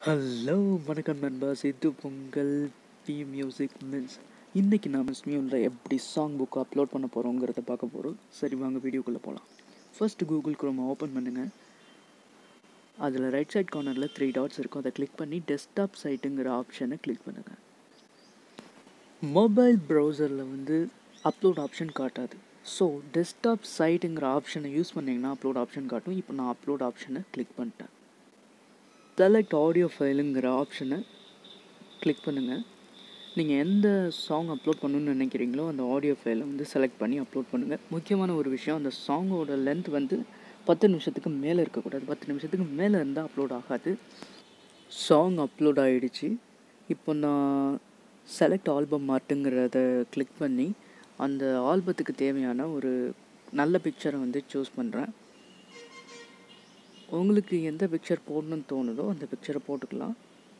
hello வணக்கம் நண்பாஸ் இது Pongal B music mins இன்றைக்கி நாம் ஸ்மியூனில் எப்படி சாங் புக் அப்லோட் பண்ண போகிறோங்கிறத பார்க்க போகிறோம் சரி வாங்க வீடியோக்குள்ளே போகலாம் ஃபர்ஸ்ட் கூகுள் குரோமை ஓப்பன் பண்ணுங்கள் அதில் ரைட் சைட் கார்னரில் த்ரீ டாட்ஸ் இருக்கும் அதை கிளிக் பண்ணி டெஸ்க்டாப் சைட்டுங்கிற ஆப்ஷனை கிளிக் பண்ணுங்கள் மொபைல் ப்ரௌசரில் வந்து அப்லோட் ஆப்ஷன் காட்டாது ஸோ டெஸ்க்டாப் சைட்டுங்கிற ஆப்ஷனை யூஸ் பண்ணிங்கன்னா அப்லோட் ஆப்ஷன் காட்டும் இப்போ நான் அப்லோட் ஆப்ஷனை கிளிக் பண்ணிட்டேன் செலக்ட் ஆடியோ ஃபைலுங்கிற ஆப்ஷனை கிளிக் பண்ணுங்கள் நீங்கள் எந்த சாங் அப்லோட் பண்ணணும்னு நினைக்கிறீங்களோ அந்த ஆடியோ ஃபைலை வந்து செலக்ட் பண்ணி அப்லோட் பண்ணுங்கள் முக்கியமான ஒரு விஷயம் அந்த சாங்கோட லென்த் வந்து பத்து நிமிஷத்துக்கு மேலே இருக்கக்கூடாது பத்து நிமிஷத்துக்கு மேலே இருந்தால் அப்லோட் ஆகாது சாங் அப்லோட் ஆகிடுச்சு இப்போ நான் செலக்ட் ஆல்பம் மாட்டுங்கிறத கிளிக் பண்ணி அந்த ஆல்பத்துக்கு தேவையான ஒரு நல்ல பிக்சரை வந்து சூஸ் பண்ணுறேன் உங்களுக்கு எந்த பிக்சர் போடணும்னு தோணுதோ அந்த பிக்சரை போட்டுக்கலாம்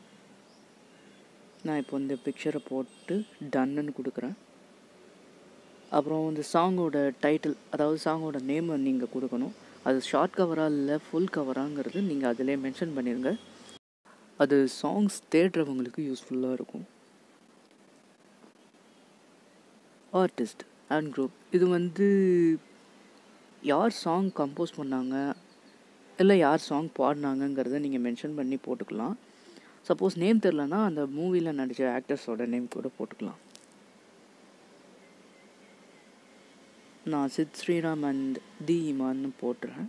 நான் இப்போ இந்த பிக்சரை போட்டு டன்னுன்னு கொடுக்குறேன் அப்புறம் இந்த சாங்கோட டைட்டில் அதாவது சாங்கோட நேமை நீங்கள் கொடுக்கணும் அது ஷார்ட் கவராக இல்லை ஃபுல் கவராங்கிறது நீங்கள் அதிலே மென்ஷன் பண்ணிடுங்க அது சாங்ஸ் தேடுறவங்களுக்கு யூஸ்ஃபுல்லாக இருக்கும் ஆர்டிஸ்ட் அண்ட் குரூப் இது வந்து யார் சாங் கம்போஸ் பண்ணாங்க இல்லை யார் சாங் பாடினாங்கங்கிறத நீங்கள் மென்ஷன் பண்ணி போட்டுக்கலாம் சப்போஸ் நேம் தெரிலனா அந்த மூவியில் நடித்த ஆக்டர்ஸோட நேம் கூட போட்டுக்கலாம் நான் சித் ஸ்ரீராம் அண்ட் தி இமான்னு போட்டுறேன்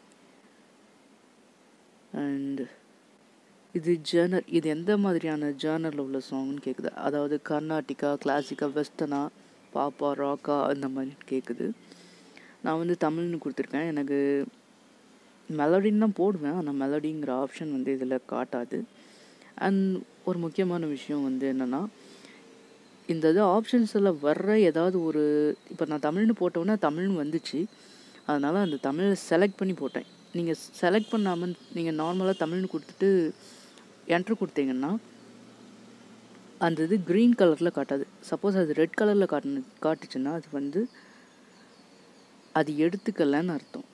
அண்ட் இது ஜேர்னர் இது எந்த மாதிரியான ஜேர்னரில் உள்ள சாங்னு கேட்குது அதாவது கர்நாடிகா கிளாசிக்கா வெஸ்டர்னா பாப்பா ராக்கா இந்த மாதிரி கேட்குது நான் வந்து தமிழ்னு கொடுத்துருக்கேன் எனக்கு மெலடின்னு தான் போடுவேன் ஆனால் மெலடிங்கிற ஆப்ஷன் வந்து இதில் காட்டாது அண்ட் ஒரு முக்கியமான விஷயம் வந்து என்னென்னா இந்த இது ஆப்ஷன்ஸில் வர்ற ஏதாவது ஒரு இப்போ நான் தமிழ்னு போட்டோன்னா தமிழ்னு வந்துச்சு அதனால் அந்த தமிழை செலக்ட் பண்ணி போட்டேன் நீங்கள் செலக்ட் பண்ணாமல் நீங்கள் நார்மலாக தமிழ்னு கொடுத்துட்டு என்ட்ரு கொடுத்தீங்கன்னா அந்த இது க்ரீன் கலரில் காட்டாது சப்போஸ் அது ரெட் கலரில் காட்டு காட்டுச்சுன்னா அது வந்து அது எடுத்துக்கலன்னு அர்த்தம்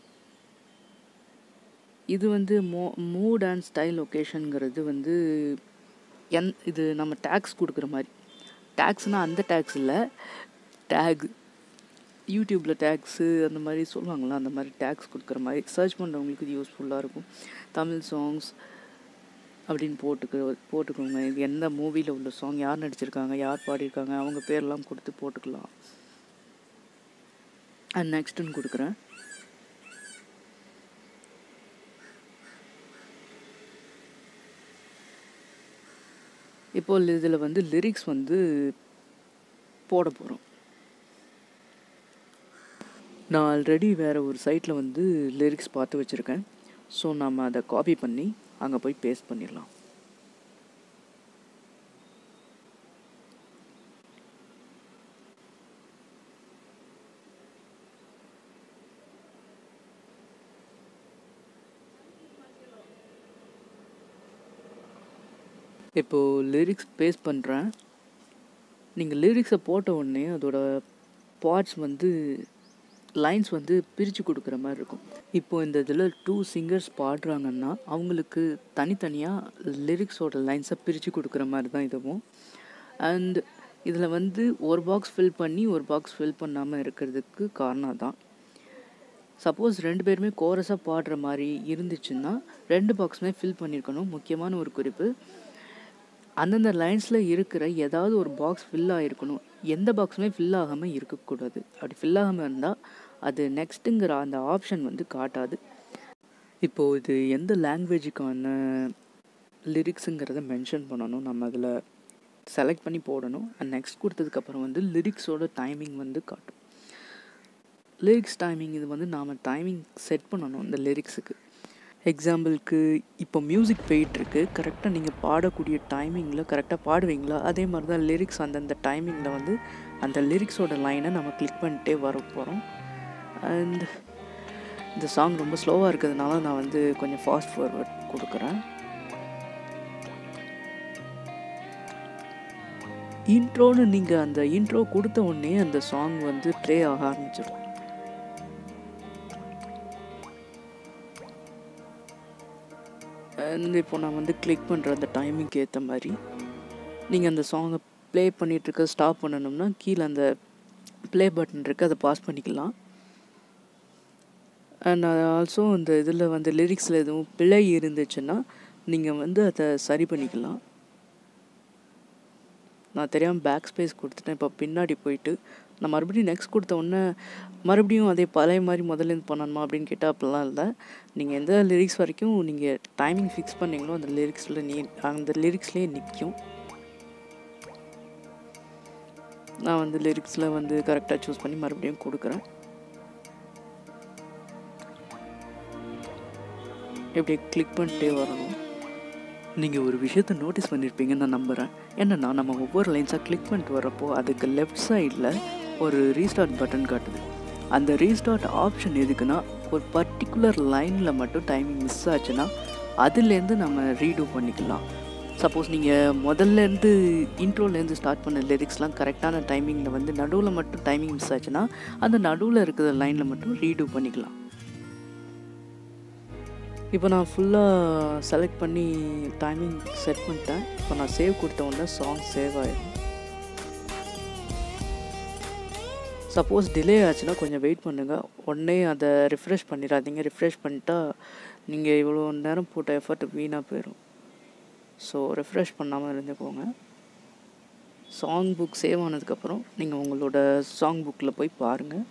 இது வந்து மோ மூட் அண்ட் ஸ்டைல் ஒகேஷனுங்கிறது வந்து என் இது நம்ம டேக்ஸ் கொடுக்குற மாதிரி டேக்ஸ்னால் அந்த டேக்ஸ் இல்லை டேக் யூடியூப்பில் டேக்ஸு அந்த மாதிரி சொல்லுவாங்களா அந்த மாதிரி டேக்ஸ் கொடுக்குற மாதிரி சர்ச் பண்ணுறவங்களுக்கு இது யூஸ்ஃபுல்லாக இருக்கும் தமிழ் சாங்ஸ் அப்படின்னு போட்டுக்க போட்டுக்கோங்க இது எந்த மூவியில் உள்ள சாங் யார் நடிச்சிருக்காங்க யார் பாடியிருக்காங்க அவங்க பேர்லாம் கொடுத்து போட்டுக்கலாம் அண்ட் நெக்ஸ்ட்டுன்னு கொடுக்குறேன் இப்போ இதில் வந்து லிரிக்ஸ் வந்து போட போகிறோம் நான் ஆல்ரெடி வேறு ஒரு சைட்டில் வந்து லிரிக்ஸ் பார்த்து வச்சுருக்கேன் ஸோ நம்ம அதை காப்பி பண்ணி அங்கே போய் பேஸ்ட் பண்ணிடலாம் இப்போது லிரிக்ஸ் பேஸ்ட் பண்ணுறேன் நீங்கள் லிரிக்ஸை போட்ட உடனே அதோட பார்ட்ஸ் வந்து லைன்ஸ் வந்து பிரித்து கொடுக்குற மாதிரி இருக்கும் இப்போது இந்த இதில் டூ சிங்கர்ஸ் பாடுறாங்கன்னா அவங்களுக்கு தனித்தனியாக லிரிக்ஸோட லைன்ஸை பிரித்து கொடுக்குற மாதிரி தான் இதுவும் அண்ட் இதில் வந்து ஒரு பாக்ஸ் ஃபில் பண்ணி ஒரு பாக்ஸ் ஃபில் பண்ணாமல் இருக்கிறதுக்கு காரணம் தான் சப்போஸ் ரெண்டு பேருமே கோரஸாக பாடுற மாதிரி இருந்துச்சுன்னா ரெண்டு பாக்ஸுமே ஃபில் பண்ணியிருக்கணும் முக்கியமான ஒரு குறிப்பு அந்தந்த லைன்ஸில் இருக்கிற ஏதாவது ஒரு பாக்ஸ் ஃபில் ஆகிருக்கணும் எந்த பாக்ஸுமே ஃபில் ஆகாமல் இருக்கக்கூடாது அப்படி ஃபில் ஆகாமல் இருந்தால் அது நெக்ஸ்ட்டுங்கிற அந்த ஆப்ஷன் வந்து காட்டாது இப்போது இது எந்த லாங்குவேஜுக்கான லிரிக்ஸுங்கிறத மென்ஷன் பண்ணணும் நம்ம அதில் செலக்ட் பண்ணி போடணும் அண்ட் நெக்ஸ்ட் கொடுத்ததுக்கப்புறம் வந்து லிரிக்ஸோட டைமிங் வந்து காட்டும் லிரிக்ஸ் டைமிங் இது வந்து நாம் டைமிங் செட் பண்ணணும் இந்த லிரிக்ஸுக்கு எக்ஸாம்பிளுக்கு இப்போ மியூசிக் போயிட்டுருக்கு கரெக்டாக நீங்கள் பாடக்கூடிய டைமிங்கில் கரெக்டாக பாடுவீங்களா அதே மாதிரி தான் லிரிக்ஸ் அந்தந்த டைமிங்கில் வந்து அந்த லிரிக்ஸோட லைனை நம்ம கிளிக் பண்ணிட்டே வர போகிறோம் அண்ட் இந்த சாங் ரொம்ப ஸ்லோவாக இருக்கிறதுனால நான் வந்து கொஞ்சம் ஃபாஸ்ட் ஃபார்வர்ட் கொடுக்குறேன் இன்ட்ரோன்னு நீங்கள் அந்த இன்ட்ரோ கொடுத்த உடனே அந்த சாங் வந்து ப்ளே ஆக ஆரம்பிச்சிடும் அண்ட் இப்போ நான் வந்து கிளிக் பண்ணுற அந்த டைமிங்க்கு ஏற்ற மாதிரி நீங்கள் அந்த சாங்கை ப்ளே பண்ணிகிட்ருக்க ஸ்டாப் பண்ணணும்னா கீழே அந்த ப்ளே பட்டன் இருக்குது அதை பாஸ் பண்ணிக்கலாம் அண்ட் ஆல்சோ இந்த இதில் வந்து லிரிக்ஸில் எதுவும் பிழை இருந்துச்சுன்னா நீங்கள் வந்து அதை சரி பண்ணிக்கலாம் நான் தெரியாமல் பேக் ஸ்பேஸ் கொடுத்துட்டேன் இப்போ பின்னாடி போயிட்டு நான் மறுபடியும் நெக்ஸ்ட் கொடுத்த உடனே மறுபடியும் அதே பழைய மாதிரி முதல்லேருந்து பண்ணணுமா அப்படின்னு கேட்டால் அப்படிலாம் இல்லை நீங்கள் எந்த லிரிக்ஸ் வரைக்கும் நீங்கள் டைமிங் ஃபிக்ஸ் பண்ணீங்களோ அந்த லிரிக்ஸில் நீ அந்த லிரிக்ஸ்லேயே நிற்கும் நான் வந்து லிரிக்ஸில் வந்து கரெக்டாக சூஸ் பண்ணி மறுபடியும் கொடுக்குறேன் இப்படி கிளிக் பண்ணிட்டே வரணும் நீங்கள் ஒரு விஷயத்த நோட்டீஸ் பண்ணியிருப்பீங்கன்னு நான் நம்புகிறேன் என்னென்னா நம்ம ஒவ்வொரு லைன்ஸாக கிளிக் பண்ணிட்டு வரப்போ அதுக்கு லெஃப்ட் சைடில் ஒரு ரீஸ்டார்ட் பட்டன் காட்டுது அந்த ரீஸ்டார்ட் ஆப்ஷன் எதுக்குன்னா ஒரு பர்டிகுலர் லைனில் மட்டும் டைமிங் மிஸ் ஆச்சுன்னா அதுலேருந்து நம்ம ரீடூ பண்ணிக்கலாம் சப்போஸ் நீங்கள் முதல்லேருந்து இன்ட்ரோலேருந்து ஸ்டார்ட் பண்ண லிரிக்ஸ்லாம் கரெக்டான டைமிங்கில் வந்து நடுவில் மட்டும் டைமிங் மிஸ் ஆச்சுன்னா அந்த நடுவில் இருக்கிற லைனில் மட்டும் ரீடூ பண்ணிக்கலாம் இப்போ நான் ஃபுல்லாக செலக்ட் பண்ணி டைமிங் செட் பண்ணிட்டேன் இப்போ நான் சேவ் கொடுத்த உடனே சாங் சேவ் ஆயிடும் சப்போஸ் டிலே ஆச்சுன்னா கொஞ்சம் வெயிட் பண்ணுங்கள் உடனே அதை ரிஃப்ரெஷ் பண்ணிடாதீங்க ரிஃப்ரெஷ் பண்ணிட்டா நீங்கள் இவ்வளோ நேரம் போட்ட எஃபர்ட் வீணாக போயிடும் ஸோ ரெஃப்ரெஷ் பண்ணாமல் இருந்துக்கோங்க சாங் புக் சேவ் ஆனதுக்கப்புறம் நீங்கள் உங்களோட சாங் புக்கில் போய் பாருங்கள்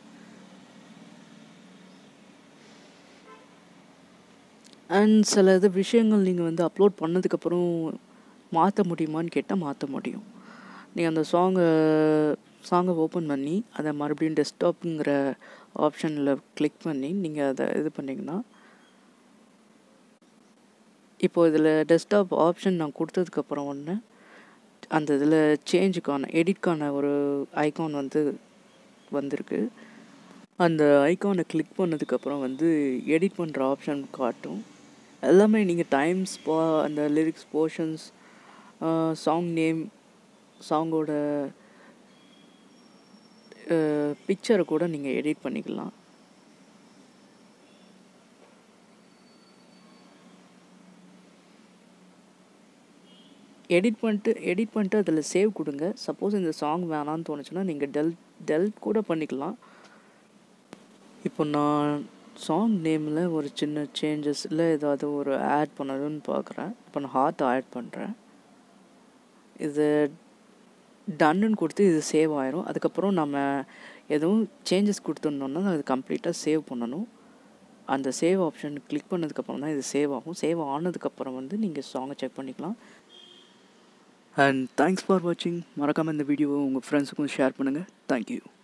அண்ட் சில இது விஷயங்கள் நீங்கள் வந்து அப்லோட் பண்ணதுக்கப்புறம் மாற்ற முடியுமான்னு கேட்டால் மாற்ற முடியும் நீங்கள் அந்த சாங்கை சாங்கை ஓப்பன் பண்ணி அதை மறுபடியும் டெஸ்க்டாப்புங்கிற ஆப்ஷனில் கிளிக் பண்ணி நீங்கள் அதை இது பண்ணிங்கன்னா இப்போது இதில் டெஸ்க்டாப் ஆப்ஷன் நான் கொடுத்ததுக்கப்புறம் ஒன்று அந்த இதில் சேஞ்சுக்கான எடிட்கான ஒரு ஐகான் வந்து வந்திருக்கு அந்த ஐகானை கிளிக் பண்ணதுக்கப்புறம் வந்து எடிட் பண்ணுற ஆப்ஷன் காட்டும் எல்லாமே நீங்கள் டைம்ஸ் பா அந்த லிரிக்ஸ் போர்ஷன்ஸ் சாங் நேம் சாங்கோட பிக்சரை கூட நீங்கள் எடிட் பண்ணிக்கலாம் எடிட் பண்ணிட்டு எடிட் பண்ணிட்டு அதில் சேவ் கொடுங்க சப்போஸ் இந்த சாங் வேணான்னு தோணுச்சுன்னா நீங்கள் டெல் டெல்ட் கூட பண்ணிக்கலாம் இப்போ நான் சாங் நேமில் ஒரு சின்ன சேஞ்சஸ் இல்லை ஏதாவது ஒரு ஆட் பண்ணணும்னு பார்க்குறேன் இப்போ நான் ஹார்ட் ஆட் பண்ணுறேன் இது டன்னுன்னு கொடுத்து இது சேவ் ஆயிரும் அதுக்கப்புறம் நம்ம எதுவும் சேஞ்சஸ் கொடுத்துருந்தோம்னா அது கம்ப்ளீட்டாக சேவ் பண்ணணும் அந்த சேவ் ஆப்ஷன் கிளிக் பண்ணதுக்கப்புறம் தான் இது சேவ் ஆகும் சேவ் ஆனதுக்கப்புறம் வந்து நீங்கள் சாங்கை செக் பண்ணிக்கலாம் அண்ட் தேங்க்ஸ் ஃபார் வாட்சிங் மறக்காமல் இந்த வீடியோவை உங்கள் ஃப்ரெண்ட்ஸுக்கும் ஷேர் பண்ணுங்கள் தேங்க்யூ